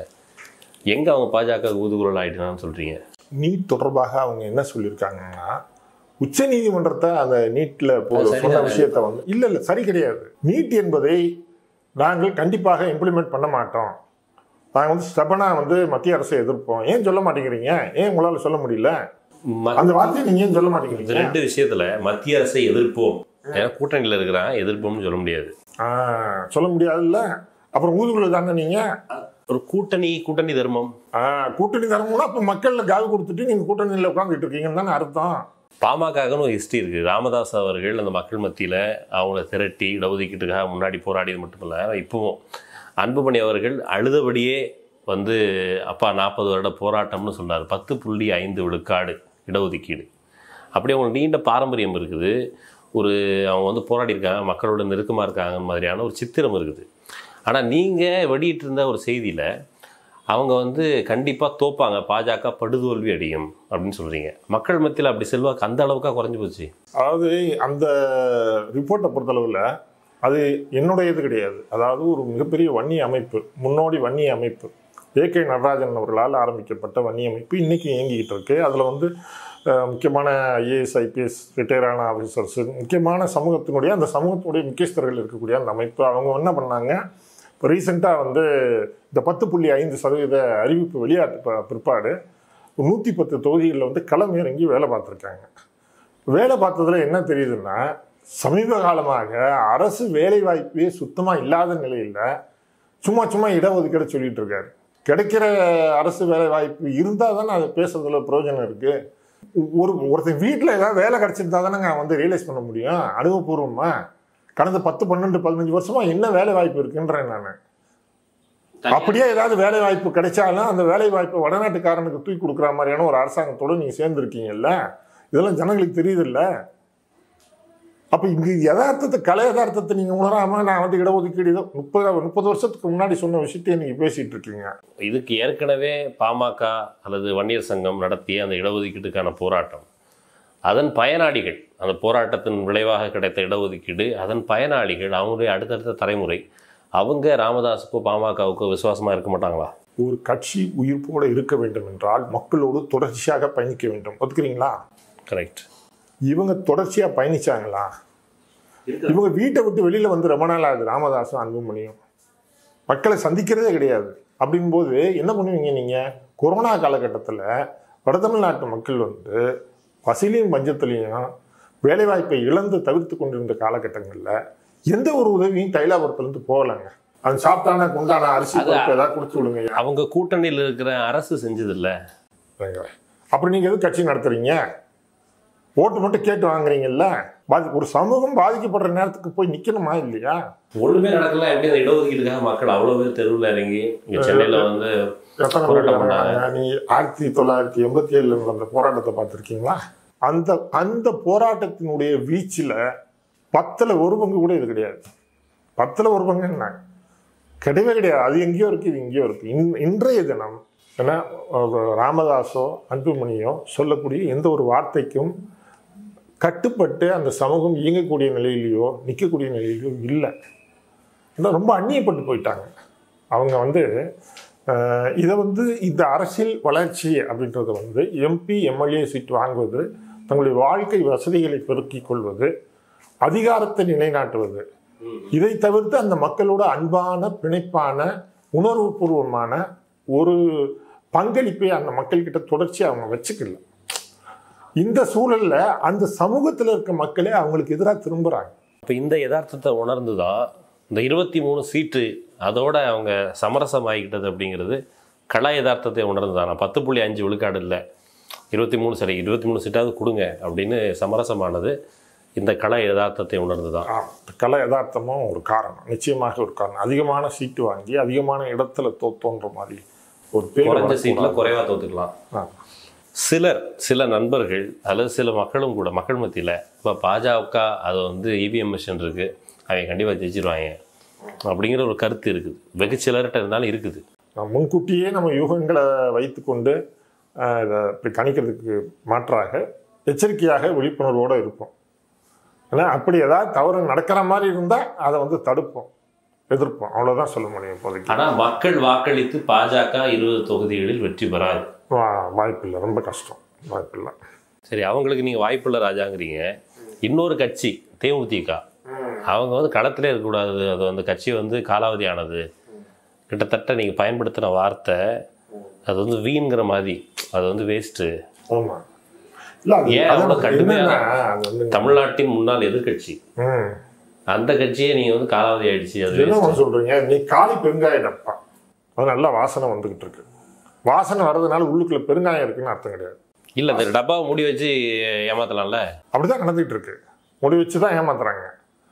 எங்கே அவங்க பாஜக ஊதுகுழல் ஆகிட்டுனான்னு சொல்கிறீங்க நீட் தொடர்பாக அவங்க என்ன சொல்லியிருக்காங்கன்னா உச்ச நீதிமன்றத்தை அந்த நீட்ல அது சொன்ன சரிதானே? விஷயத்த வந்து இல்ல இல்ல சரி கிடையாது நீட் என்பதை நாங்கள் கண்டிப்பாக இம்ப்ளிமெண்ட் பண்ண மாட்டோம் நாங்கள் வந்து ஸ்டபனா வந்து மத்திய அரசை எதிர்ப்போம் ஏன் சொல்ல மாட்டேங்கிறீங்க ஏன் உங்களால சொல்ல முடியல ம- அந்த வார்த்தையை நீங்க ஏன் சொல்ல இந்த மாட்டேங்கிறீங்க ரெண்டு விஷயத்துல மத்திய அரசை எதிர்ப்போம் ஏன்னா கூட்டணியில் இருக்கிறான் எதிர்ப்போம்னு சொல்ல முடியாது ஆ, சொல்ல முடியாதுல்ல அப்புறம் ஊதுகுள்ள தாங்க நீங்க ஒரு கூட்டணி கூட்டணி தர்மம் ஆ, கூட்டணி தரமுன்னா அப்ப மக்கள்ல காவி கொடுத்துட்டு நீங்க கூட்டணியில் உட்காந்துட்டு இருக்கீங்கன்னு தானே அர்த்தம் பாமகன்னு ஒரு ஹிஸ்ட்ரி இருக்குது ராமதாஸ் அவர்கள் அந்த மக்கள் மத்தியில் அவங்கள திரட்டி இடஒதுக்கீட்டுக்காக முன்னாடி போராடியது மட்டுமல்ல இப்போவும் அன்புமணி அவர்கள் அழுதபடியே வந்து அப்பா நாற்பது வருட போராட்டம்னு சொன்னார் பத்து புள்ளி ஐந்து விழுக்காடு இடஒதுக்கீடு அப்படியே அவங்களுக்கு நீண்ட பாரம்பரியம் இருக்குது ஒரு அவங்க வந்து போராடி இருக்காங்க மக்களோட நெருக்கமாக இருக்காங்க மாதிரியான ஒரு சித்திரம் இருக்குது ஆனால் நீங்கள் வெளியிட்டிருந்த ஒரு செய்தியில் அவங்க வந்து கண்டிப்பாக தோப்பாங்க பாஜக படுதோல்வி அடையும் அப்படின்னு சொல்கிறீங்க மக்கள் மத்தியில் அப்படி செல்வாக்கு அந்த அளவுக்கா குறைஞ்சு போச்சு அதாவது அந்த ரிப்போர்ட்டை பொறுத்தளவில் அது என்னுடைய இது கிடையாது அதாவது ஒரு மிகப்பெரிய வன்னிய அமைப்பு முன்னோடி வன்னிய அமைப்பு ஏ கே நடராஜன் அவர்களால் ஆரம்பிக்கப்பட்ட வன்னிய அமைப்பு இன்னைக்கு இயங்கிக்கிட்டு இருக்கு அதில் வந்து அஹ், முக்கியமான ஐஏஎஸ் ஐபிஎஸ் ரிட்டையரான ஆஃபீஸர்ஸ் முக்கியமான சமூகத்தினுடைய அந்த சமூகத்தினுடைய முக்கியஸ்தர்கள் இருக்கக்கூடிய அந்த அமைப்பு அவங்க என்ன பண்ணாங்க இப்போ ரீசெண்டாக வந்து இந்த பத்து புள்ளி ஐந்து சதவீத அறிவிப்பு வெளியாட்டு ப- பிற்பாடு நூற்றி பத்து தொகுதிகளில் வந்து களம் இறங்கி வேலை பார்த்துருக்காங்க வேலை பார்த்ததுல என்ன தெரியுதுன்னா சமீப காலமாக அரசு வேலை வாய்ப்பே சுத்தமாக இல்லாத நிலையில் சும்மா சும்மா இடஒதுக்கீடு சொல்லிட்டு இருக்காரு கிடைக்கிற அரசு வேலை வாய்ப்பு இருந்தால் தானே அதை பேசுறதுல பிரயோஜனம் இருக்கு ஒரு ஒருத்தன் வீட்டில் ஏதாவது வேலை கிடைச்சிருந்தா தானேங்க வந்து ரியலைஸ் பண்ண முடியும் அனுபவபூர்வமா கடந்த பத்து பன்னெண்டு பதினஞ்சு வருஷமா என்ன வேலை வாய்ப்பு இருக்குன்றேன் நான் அப்படியே ஏதாவது வேலை வாய்ப்பு கிடைச்சாலும் அந்த வேலை வாய்ப்பு வடநாட்டுக்காரனுக்கு தூக்கி கொடுக்குற மாதிரியான ஒரு அரசாங்கத்தோட நீங்க சேர்ந்துருக்கீங்கல்ல இதெல்லாம் ஜனங்களுக்கு தெரியுதுல்ல அப்ப இங்க யதார்த்தத்தை கலை யதார்த்தத்தை நீங்க உணராம நான் வந்து இடஒதுக்கீடு இதோ முப்பது முப்பது வருஷத்துக்கு முன்னாடி சொன்ன விஷயத்தையே நீங்க பேசிட்டு இருக்கீங்க இதுக்கு ஏற்கனவே பாமக அல்லது வன்னியர் சங்கம் நடத்திய அந்த இடஒதுக்கீட்டுக்கான போராட்டம் அதன் பயனாளிகள் அந்த போராட்டத்தின் விளைவாக கிடைத்த இடஒதுக்கீடு அதன் பயனாளிகள் அவங்களுடைய அடுத்தடுத்த தலைமுறை அவங்க ராமதாஸுக்கோ பாமகவுக்கோ விசுவாசமா இருக்க மாட்டாங்களா ஒரு கட்சி உயிர்ப்போட இருக்க வேண்டும் என்றால் மக்களோடு தொடர்ச்சியாக பயணிக்க வேண்டும் ஒத்துக்கிறீங்களா கரெக்ட் இவங்க தொடர்ச்சியா பயணிச்சாங்களா இவங்க வீட்டை விட்டு வெளியில வந்து ரொம்ப நாள் ஆகுது ராமதாசும் அன்புமணியும் மக்களை சந்திக்கிறதே கிடையாது அப்படிங்கும்போது என்ன பண்ணுவீங்க நீங்க கொரோனா காலகட்டத்தில் வட தமிழ்நாட்டு மக்கள் வந்து பசிலையும் பஞ்சத்துலையும் வேலைவாய்ப்பை இழந்து தவிர்த்து கொண்டிருந்த காலகட்டங்களில் எந்த ஒரு உதவியும் தைலாபுரத்துலேருந்து போகலைங்க அது சாப்பிட்டானா குண்டான அரிசி பருப்பு ஏதாவது கொடுத்து விடுங்க அவங்க கூட்டணியில் இருக்கிற அரசு செஞ்சதில்ல சரிங்க. அப்புறம் நீங்க எதுக்கு கட்சி நடத்துறீங்க ஓட்டு மட்டும் கேட்டு வாங்குறீங்கல்ல பாதி ஒரு சமூகம் பாதிக்கப்படுற நேரத்துக்கு போய் நிக்கணுமா இல்லையா ஒண்ணுமே நடக்கல எப்படி அந்த இடஒதுக்கீடுக்காக மக்கள் அவ்வளோ பேர் தெருவில் இறங்கி இங்க சென்னையில் வந்து எத்தனை பேர் போராட்டம் வந்தாங்க? நீ ஆயிரத்தி தொள்ளாயிரத்தி எண்பத்தி ஏழுல நடந்த போராட்டத்தை பார்த்துருக்கீங்களா அந்த அந்த போராட்டத்தினுடைய வீச்சில் பத்துல ஒரு பங்கு கூட இது கிடையாது பத்துல ஒரு பங்கு என்ன கிடையவே கிடையாது அது எங்கேயோ இருக்கு இது எங்கேயோ இருக்கு இன் இன்றைய தினம் ஏன்னா அஹ், ராமதாஸோ அன்புமணியோ சொல்லக்கூடிய எந்த ஒரு வார்த்தைக்கும் கட்டுப்பட்டு அந்த சமூகம் இயங்கக்கூடிய நிலையிலையோ நிற்கக்கூடிய நிலையிலையோ இல்லை ஏன்னா ரொம்ப அந்நியப்பட்டு போயிட்டாங்க அவங்க வந்து அஹ், இதை வந்து இந்த அரசியல் வளர்ச்சி அப்படின்றத வந்து எம்பி எம்எல்ஏ சீட் வாங்குவது தங்களுடைய வாழ்க்கை வசதிகளை பெருக்கிக் கொள்வது அதிகாரத்தை நிலைநாட்டுவது இதை தவிர்த்து அந்த மக்களோட அன்பான பிணைப்பான உணர்வுபூர்வமான ஒரு பங்களிப்பை அந்த மக்கள்கிட்ட தொடர்ச்சி அவங்க வச்சுக்கல இந்த சூழல்ல அந்த சமூகத்தில் இருக்க மக்களே அவங்களுக்கு எதிராக திரும்புறாங்க இப்போ இந்த யதார்த்தத்தை உணர்ந்து தான் இந்த இருபத்தி மூணு சீட்டு அதோட அவங்க சமரசம் ஆகிக்கிட்டது அப்படிங்கிறது கள யதார்த்தத்தை உணர்ந்து தான் நான் பத்து புள்ளி அஞ்சு விழுக்காடு இல்லை இருபத்தி மூணு சரி இருபத்தி மூணு சீட்டாவது கொடுங்க அப்படின்னு சமரசமானது இந்த கள யதார்த்தத்தை உணர்ந்து தான் ஆ, கலை யதார்த்தமும் ஒரு காரணம் நிச்சயமாக ஒரு காரணம் அதிகமான சீட்டு வாங்கி அதிகமான இடத்துல தோத்தோன்ற மாதிரி ஒரு பேர் குறைஞ்ச வரக்கூடாது. சீட்டில் குறைவாக தோத்துக்கலாம் ஆ. சிலர் சில நண்பர்கள் அல்லது சில மக்களும் கூட மக்கள் மத்தியில் இப்போ பாஜக அது வந்து இவிஎம் மிஷின் இருக்குது அவங்க கண்டிப்பாக ஜெயிச்சிருவாங்க அப்படிங்கிற ஒரு கருத்து இருக்குது வெகு சிலர்கிட்ட இருந்தாலும் இருக்குது நாம் முன்கூட்டியே நம்ம யூகங்களை வைத்துக்கொண்டு ஆஹ், இதை இப்படி கணிக்கிறதுக்கு மாற்றாக எச்சரிக்கையாக விழிப்புணர்வோடு இருப்போம் ஏன்னா அப்படி ஏதாவது தவறு நடக்கிற மாதிரி இருந்தால் அதை வந்து தடுப்போம் எதிர்ப்போம் அவ்வளோதான் சொல்ல முடியும் இப்போதைக்கு ஆனால் மக்கள் வாக்களித்து பாஜக இருபது தொகுதிகளில் வெற்றி பெறாது வா- வாய்ப்பில்லை ரொம்ப கஷ்டம் வாய்ப்பில்லை சரி அவங்களுக்கு நீங்கள் வாய்ப்புள்ள ராஜாங்கிறீங்க இன்னொரு கட்சி தேமுதிக அவங்க வந்து களத்திலே இருக்கக்கூடாது அது வந்து கட்சி வந்து காலாவதி ஆனது கிட்டத்தட்ட நீங்கள் பயன்படுத்தின வார்த்தை அது வந்து வீண்கிற மாதிரி அது வந்து வேஸ்ட்டு ஆமாம் இல்லை அது ஏன் அது அவ்வளவு கடுமையான- என்னன்னா, அது வந்து தமிழ்நாட்டின் முன்னாள் எதிர்க்கட்சி ம் அந்த கட்சியே நீங்கள் வந்து காலாவதி ஆயிடுச்சு அது என்ன waste. சொல்றீங்க நீ காலி பெருங்காய டப்பா அது நல்ல வாசனை வந்துகிட்டு இருக்கு வாசனை வர்றதுனால உள்ளுக்குள்ள பெருங்காயம் இருக்குன்னு அர்த்தம் கிடையாது இல்லை இந்த டப்பாவை மூடி வச்சு ஏமாத்தலாம்ல அப்படிதான் நடந்துகிட்டு இருக்கு முடி வச்சு தான் ஏமாத்துறாங்க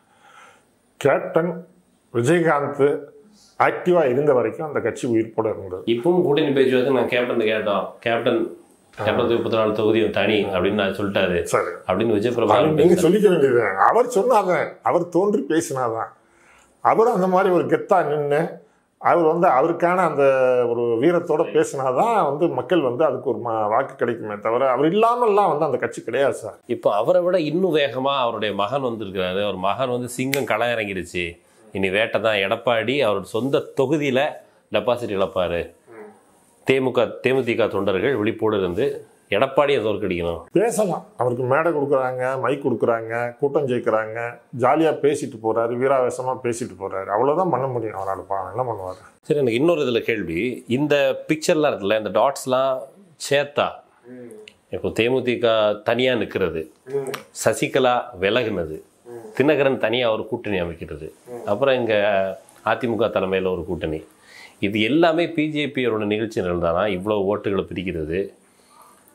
கேப்டன் விஜயகாந்த் ஆக்டிவா இருந்த வரைக்கும் அந்த கட்சி உயிர்ப்போட இருந்தது இப்பவும் கூட்டணி பேச்சுவார்த்தை நான் கேப்டன் கேட்டோம் கேப்டன் கேப்டன் முப்பத்தி நாலு தொகுதியும் தனி அப்படின்னு நான் சொல்லிட்டாரு சரி அப்படின்னு விஜய் அது பிரபாகரன் நீங்க பேசுறாரு. சொல்லிக்க வேண்டியது அவர் சொன்னாதான் அவர் தோன்றி பேசினாதான் அவர் அந்த மாதிரி ஒரு கெத்தா நின்று அவர் வந்து அவருக்கான அந்த ஒரு வீரத்தோட பேசினாதான் வந்து மக்கள் வந்து அதுக்கு ஒரு ம- வாக்கு கிடைக்குமே தவிர அவர் இல்லாமல்லாம் வந்து அந்த கட்சி கிடையாது சார் இப்போ அவரை விட இன்னும் வேகமா அவருடைய மகன் வந்திருக்கிறாரு அவர் மகன் வந்து சிங்கம் களை இறங்கிடுச்சு இனி வேட்டை தான் எடப்பாடி அவரோட சொந்த தொகுதியில டெபாசிட் இழப்பாரு தேமுக தேமுதிக தொண்டர்கள் விழிப்போடு இருந்து எடப்பாடியை தோற்கடிக்கணும் பேசலாம் அவருக்கு மேடை கொடுக்குறாங்க மைக் கொடுக்குறாங்க கூட்டம் ஜெயிக்கிறாங்க ஜாலியாக பேசிட்டு போறாரு வீராவேசமாக பேசிட்டு போறாரு அவ்வளோதான் பண்ண முடியும் அவரால் பா என்ன பண்ணுவார் சரி எனக்கு இன்னொரு இதில் கேள்வி இந்த பிக்சர்லாம் இருக்குல்ல இந்த டாட்ஸ்லாம் சேர்த்தா இப்போ தேமுதிக தனியாக நிற்கிறது சசிகலா விலகுனது தினகரன் தனியாக ஒரு கூட்டணி அமைக்கிறது அப்புறம் இங்கே அதிமுக தலைமையில் ஒரு கூட்டணி இது எல்லாமே பிஜேபியோட நிகழ்ச்சி இருந்தானா இவ்வளோ ஓட்டுகளை பிரிக்கிறது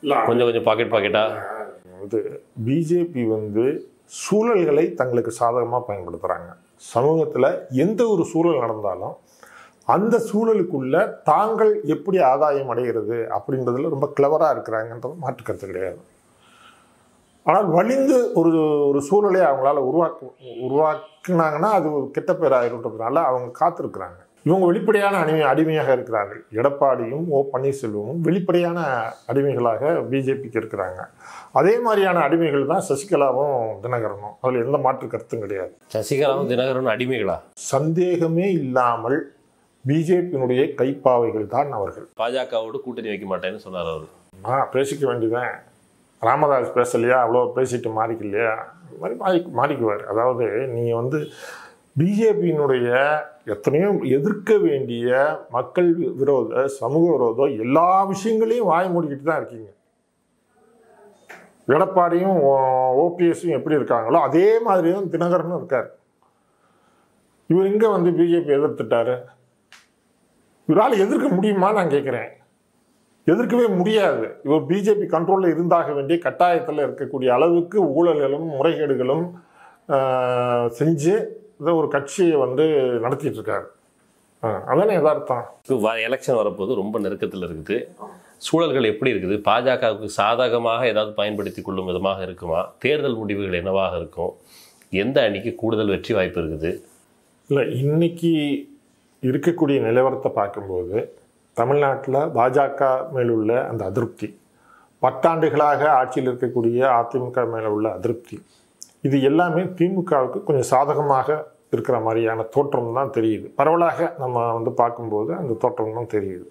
கொஞ்சம் கொஞ்சம் பாக்கெட் பாக்கெட்டா வந்து பிஜேபி வந்து சூழல்களை தங்களுக்கு சாதகமாக பயன்படுத்துகிறாங்க சமூகத்தில் எந்த ஒரு சூழல் நடந்தாலும் அந்த சூழலுக்குள்ள தாங்கள் எப்படி ஆதாயம் அடைகிறது அப்படின்றதுல ரொம்ப கிளவராக இருக்கிறாங்கன்றது மாற்று கருத்து கிடையாது ஆனால் வலிந்து ஒரு ஒரு சூழலை அவங்களால உருவாக்கு உருவாக்குனாங்கன்னா அது ஒரு கெட்ட பேர் ஆயிருன்றதுனால அவங்க காத்திருக்கிறாங்க இவங்க வெளிப்படையான அடிமை அடிமையாக இருக்கிறார்கள் எடப்பாடியும் ஓ பன்னீர்செல்வமும் வெளிப்படையான அடிமைகளாக பிஜேபிக்கு இருக்கிறாங்க அதே மாதிரியான அடிமைகள் தான் சசிகலாவும் தினகரனும் அதில் எந்த மாற்று கருத்தும் கிடையாது சசிகலாவும் தினகரனும் அடிமைகளா சந்தேகமே இல்லாமல் பிஜேபியினுடைய கைப்பாவைகள் தான் அவர்கள் பாஜகவோடு கூட்டணி வைக்க மாட்டேன்னு சொன்னார் அவர் ஆ பேசிக்க வேண்டியதான் ராமதாஸ் பேசலையா அவ்வளோ பேசிட்டு மாறிக்கலையா இந்த மாதிரி மாறி மாறிக்குவார் அதாவது நீங்கள் வந்து பிஜேபியினுடைய எத்தனையோ எதிர்க்க வேண்டிய மக்கள் விரோத சமூக விரோதம் எல்லா விஷயங்களையும் வாய் மூடிக்கிட்டு தான் இருக்கீங்க எடப்பாடியும் ஓபிஎஸும் எப்படி இருக்காங்களோ அதே மாதிரி தான் தினகரனும் இருக்கார் இவர் எங்கே வந்து பிஜேபி எதிர்த்துட்டாரு இவரால் எதிர்க்க முடியுமா நான் கேட்குறேன் எதிர்க்கவே முடியாது இவர் பிஜேபி கண்ட்ரோலில் இருந்தாக வேண்டிய கட்டாயத்தில் இருக்கக்கூடிய அளவுக்கு ஊழல்களும் முறைகேடுகளும் ஆஹ், செஞ்சு இதை ஒரு கட்சியை வந்து நடத்திட்டு இருக்காரு ஆ, அதானே யதார்த்தம் இப்போ எலெக்ஷன் வரப்போது ரொம்ப நெருக்கத்தில் இருக்குது சூழல்கள் எப்படி இருக்குது பாஜகவுக்கு சாதகமாக ஏதாவது பயன்படுத்தி கொள்ளும் விதமாக இருக்குமா தேர்தல் முடிவுகள் என்னவாக இருக்கும் எந்த அணிக்கு கூடுதல் வெற்றி வாய்ப்பு இருக்குது இல்லை இன்னைக்கு இருக்கக்கூடிய நிலவரத்தை பார்க்கும்போது தமிழ்நாட்டில் பாஜக மேலுள்ள அந்த அதிருப்தி பத்தாண்டுகளாக ஆட்சியில் இருக்கக்கூடிய அதிமுக மேலே உள்ள அதிருப்தி இது எல்லாமே திமுகவுக்கு கொஞ்சம் சாதகமாக இருக்கிற மாதிரியான தோற்றம் தான் தெரியுது பரவலாக நம்ம வந்து பார்க்கும்போது அந்த தோற்றம் தான் தெரியுது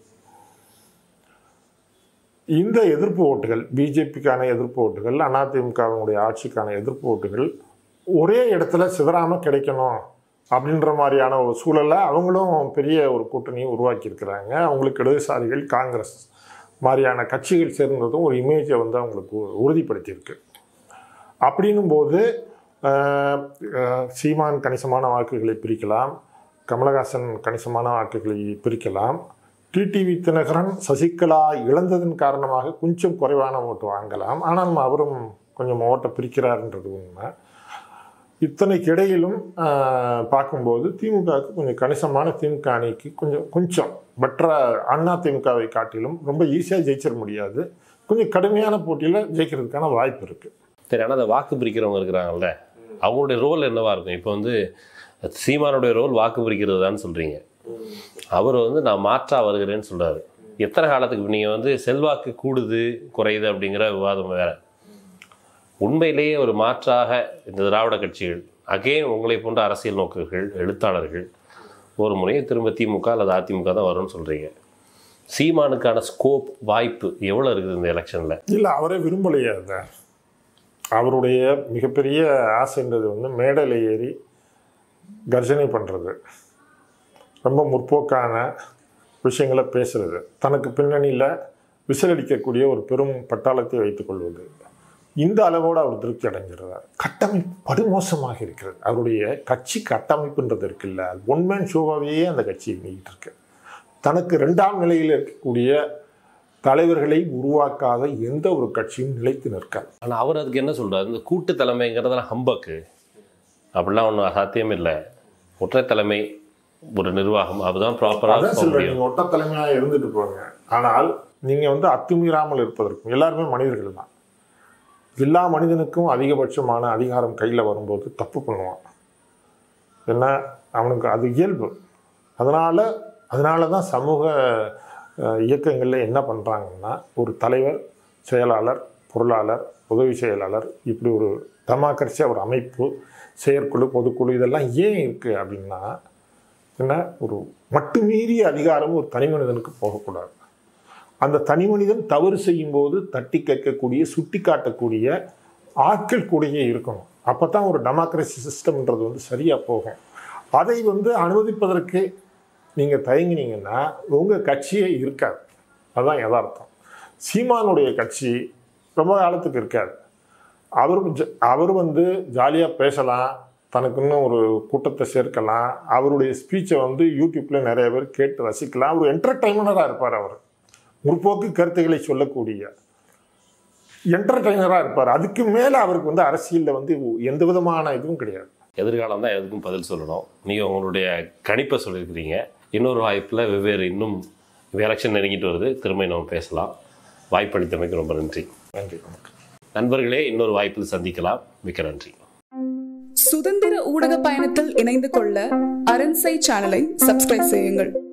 இந்த எதிர்ப்பு ஓட்டுகள் பிஜேபிக்கான எதிர்ப்பு ஓட்டுகள் அதிமுகவினுடைய ஆட்சிக்கான எதிர்ப்பு ஓட்டுகள் ஒரே இடத்துல சிதறாம கிடைக்கணும் அப்படின்ற மாதிரியான ஒரு சூழலை அவங்களும் பெரிய ஒரு கூட்டணியை உருவாக்கியிருக்கிறாங்க அவங்களுக்கு இடதுசாரிகள் காங்கிரஸ் மாதிரியான கட்சிகள் சேர்ந்ததும் ஒரு இமேஜை வந்து அவங்களுக்கு உறுதிப்படுத்தியிருக்கு அப்படின்னும் போது ஆஹ், ஆஹ், சீமான் கணிசமான வாக்குகளை பிரிக்கலாம் கமலஹாசன் கணிசமான வாக்குகளை பிரிக்கலாம் டிடிவி தினகரன் சசிகலா இழந்ததன் காரணமாக கொஞ்சம் குறைவான ஓட்டு வாங்கலாம் ஆனால் அவரும் கொஞ்சம் ஓட்டை பிரிக்கிறார்ன்றது உண்மை இத்தனைக்கு இடையிலும் ஆஹ், பார்க்கும்போது திமுகவுக்கு கொஞ்சம் கணிசமான திமுக அணிக்கு கொஞ்சம் கொஞ்சம் பெட்டராக அண்ணா திமுகவை காட்டிலும் ரொம்ப ஈஸியாக ஜெயிச்சிட முடியாது கொஞ்சம் கடுமையான போட்டியில் ஜெயிக்கிறதுக்கான வாய்ப்பு இருக்குது சரி ஆனால் அந்த வாக்கு பிரிக்கிறவங்க இருக்கிறாங்கல்ல அவங்களுடைய ரோல் என்னவா இருக்கும் இப்போ வந்து சீமானுடைய ரோல் வாக்கு பிரிக்கிறது தான் சொல்கிறீங்க அவர் வந்து நான் மாற்றா வருகிறேன்னு சொல்றாரு எத்தனை காலத்துக்கு நீங்கள் வந்து செல்வாக்கு கூடுது குறையுது அப்படிங்கிற விவாதம் வேற உண்மையிலேயே ஒரு மாற்றாக இந்த திராவிட கட்சிகள் அகைன் உங்களை போன்ற அரசியல் நோக்கர்கள் எழுத்தாளர்கள் ஒரு முறையை திரும்ப திமுக அல்லது அதிமுக தான் வரும்னு சொல்கிறீங்க சீமானுக்கான ஸ்கோப் வாய்ப்பு எவ்வளோ இருக்குது இந்த எலெக்ஷனில் இல்லை அவரே விரும்பலையே அதை அவருடைய மிகப்பெரிய ஆசைன்றது வந்து மேடையில் ஏறி கர்ஜனை பண்ணுறது ரொம்ப முற்போக்கான விஷயங்களை பேசுறது தனக்கு பின்னணியில் விசிலடிக்கக்கூடிய ஒரு பெரும் பட்டாளத்தை வைத்துக்கொள்வது இந்த அளவோடு அவர் திருப்தி அடைஞ்சிருந்தார் கட்டமைப்பு படுமோசமாக இருக்கிறது அவருடைய கட்சி கட்டமைப்புன்றது இருக்குல்ல அது ஒன் மேன் ஷோவாகவே அந்த கட்சி இயங்கிட்டு இருக்கு தனக்கு ரெண்டாம் நிலையில் இருக்கக்கூடிய தலைவர்களை உருவாக்காத எந்த ஒரு கட்சியும் நிலைத்து நிற்காது ஆனால் அவர் அதுக்கு என்ன சொல்றாரு இந்த கூட்டு தலைமைங்கிறதெல்லாம் ஹம்பக்கு அப்படிலாம் ஒன்றும் சாத்தியம் இல்லை ஒற்றை தலைமை ஒரு நிர்வாகம் அதுதான் ப்ராப்பராக அதான் போக சொல்றேன் முடியும் நீங்க ஒட்ட தலைமையாக இருந்துட்டு போங்க ஆனால் நீங்க வந்து அத்துமீறாமல் இருப்பதற்கும் எல்லாருமே மனிதர்கள் தான் எல்லா மனிதனுக்கும் அதிகபட்சமான அதிகாரம் கையில் வரும்போது தப்பு பண்ணுவான் என்ன அவனுக்கு அது இயல்பு அதனால அதனால தான் சமூக அஹ், இயக்கங்கள்ல என்ன பண்ணுறாங்கன்னா ஒரு தலைவர் செயலாளர் பொருளாளர் உதவி செயலாளர் இப்படி ஒரு டெமோக்ரஸியாக ஒரு அமைப்பு செயற்குழு பொதுக்குழு இதெல்லாம் ஏன் இருக்குது அப்படின்னா என்ன ஒரு மட்டுமீறிய அதிகாரம் ஒரு தனி மனிதனுக்கு போகக்கூடாது அந்த தனி மனிதன் தவறு செய்யும்போது தட்டி கேட்கக்கூடிய சுட்டி காட்டக்கூடிய ஆட்கள் கூடயே இருக்கணும் அப்போ தான் ஒரு டெமோக்ரஸி சிஸ்டம்ன்றது வந்து சரியாக போகும் அதை வந்து அனுமதிப்பதற்கு நீங்கள் தயங்கினீங்கன்னா உங்கள் கட்சியே இருக்காது அதுதான் யதார்த்தம் சீமானுடைய கட்சி ரொம்ப காலத்துக்கு இருக்காது அவர் ஜ- அவர் வந்து ஜாலியாக பேசலாம் தனக்கு இன்னும் ஒரு கூட்டத்தை சேர்க்கலாம் அவருடைய ஸ்பீச்சை வந்து யூடியூப்பில் நிறைய பேர் கேட்டு ரசிக்கலாம் அவர் என்டர்டைனராக இருப்பார் அவர் முற்போக்கு கருத்துக்களை சொல்லக்கூடிய என்டர்டைனராக இருப்பார் அதுக்கு மேலே அவருக்கு வந்து அரசியலில் வந்து எந்த விதமான இதுவும் கிடையாது எதிர்காலம் தான் எதுக்கும் பதில் சொல்லணும் நீங்கள் உங்களுடைய கணிப்பை சொல்லியிருக்கிறீங்க இன்னொரு வாய்ப்பில் வெவ்வேறு இன்னும் எலெக்ஷன் நெருங்கிட்டு வருது திரும்ப நம்ம பேசலாம் வாய்ப்பளித்தமைக்கு ரொம்ப நன்றி நன்றி வணக்கம் நண்பர்களே இன்னொரு வாய்ப்பில் சந்திக்கலாம் மிக்க நன்றி சுதந்திர ஊடக பயணத்தில் இணைந்து கொள்ள அரண்சை சேனலை சப்ஸ்கிரைப் செய்யுங்கள்